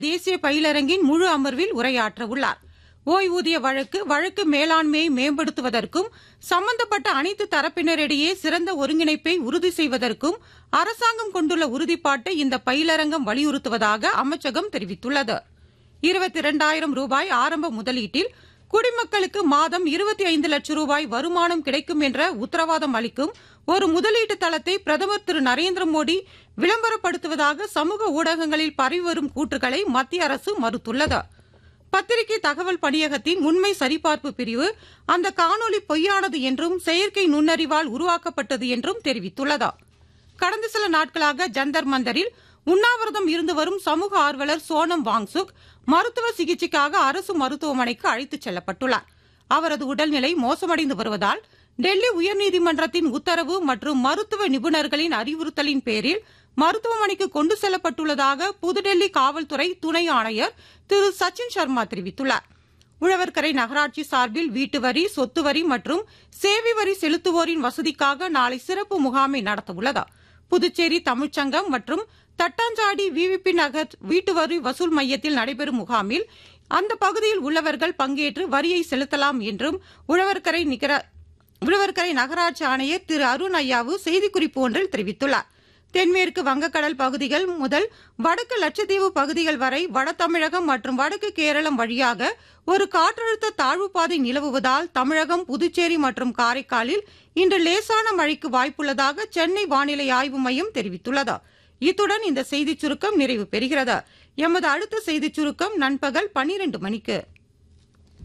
தேசிய பயிலரங்கின் முழு அமர்வில் உரையாற்ற உள்ளார் ஓய்வூதிய வழக்கு வழக்கு மேலாண்மையை மேம்படுத்துவதற்கும் சம்பந்தப்பட்ட அனைத்து தரப்பினரிடையே சிறந்த ஒருங்கிணைப்பை உறுதி செய்வதற்கும் அரசாங்கம் கொண்டுள்ள உறுதிப்பாட்டை இந்த பயிலரங்கம் வலியுறுத்துவதாக அமைச்சகம் தெரிவித்துள்ளது இருபத்தி இரண்டாயிரம் ரூபாய் ஆரம்ப முதலீட்டில் குடிமக்களுக்கு மாதம் இருபத்தி ஐந்து லட்சம் ரூபாய் வருமானம் கிடைக்கும் என்ற உத்தரவாதம் அளிக்கும் ஒரு முதலீட்டு தளத்தை பிரதமர் திரு நரேந்திர மோடி விளம்பரப்படுத்துவதாக சமூக ஊடகங்களில் பரவி வரும் கூற்றுகளை மத்திய அரசு மறுத்துள்ளது பத்திரிகை தகவல் பணியகத்தின் உண்மை சரிபார்ப்பு பிரிவு அந்த காணொலி பொய்யானது என்றும் செயற்கை நுண்ணறிவால் உருவாக்கப்பட்டது என்றும் தெரிவித்துள்ளது கடந்த சில நாட்களாக ஜந்தர் மந்தரில் உண்ணாவிரதம் இருந்து வரும் சமூக ஆர்வலர் சோனம் வாங்சுக் மருத்துவ சிகிச்சைக்காக அரசு மருத்துவமனைக்கு அழைத்துச் செல்லப்பட்டுள்ளார் அவரது உடல்நிலை மோசமடைந்து வருவதால் டெல்லி உயர்நீதிமன்றத்தின் உத்தரவு மற்றும் மருத்துவ நிபுணர்களின் அறிவுறுத்தலின் பேரில் மருத்துவமனைக்கு கொண்டு செல்லப்பட்டுள்ளதாக புதுடெல்லி காவல்துறை துணை ஆணையர் திரு சச்சின் சர்மா தெரிவித்துள்ளார் உழவர்கரை நகராட்சி சார்பில் வீட்டு வரி சொத்து வரி மற்றும் சேவை வரி செலுத்துவோரின் வசதிக்காக நாளை சிறப்பு முகாமை நடத்தவுள்ளது புதுச்சேரி தமிழ்ச்சங்கம் மற்றும் தட்டாஞ்சாடி விவிபி நகர் வீட்டு வரி வசூல் மையத்தில் நடைபெறும் முகாமில் அந்த பகுதியில் உள்ளவர்கள் பங்கேற்று வரியை செலுத்தலாம் என்றும் உழவர்கரை நிகர உழவர்கரை நகராட்சி ஆணையர் திரு அருண் ஐயாவு செய்திக்குறிப்பு ஒன்றில் தெரிவித்துள்ளார் தென்மேற்கு வங்கக்கடல் பகுதிகள் முதல் வடக்கு லட்சத்தீவு பகுதிகள் வரை வட தமிழகம் மற்றும் வடக்கு கேரளம் வழியாக ஒரு காற்றழுத்த தாழ்வு பாதை நிலவுவதால் தமிழகம் புதுச்சேரி மற்றும் காரைக்காலில் இன்று லேசான மழைக்கு வாய்ப்புள்ளதாக சென்னை வானிலை ஆய்வு மையம் தெரிவித்துள்ளது இத்துடன் இந்த செய்திச் சுருக்கம் நிறைவு பெறுகிறது எமது அடுத்த செய்திச் சுருக்கம் நண்பகல் பனிரெண்டு மணிக்கு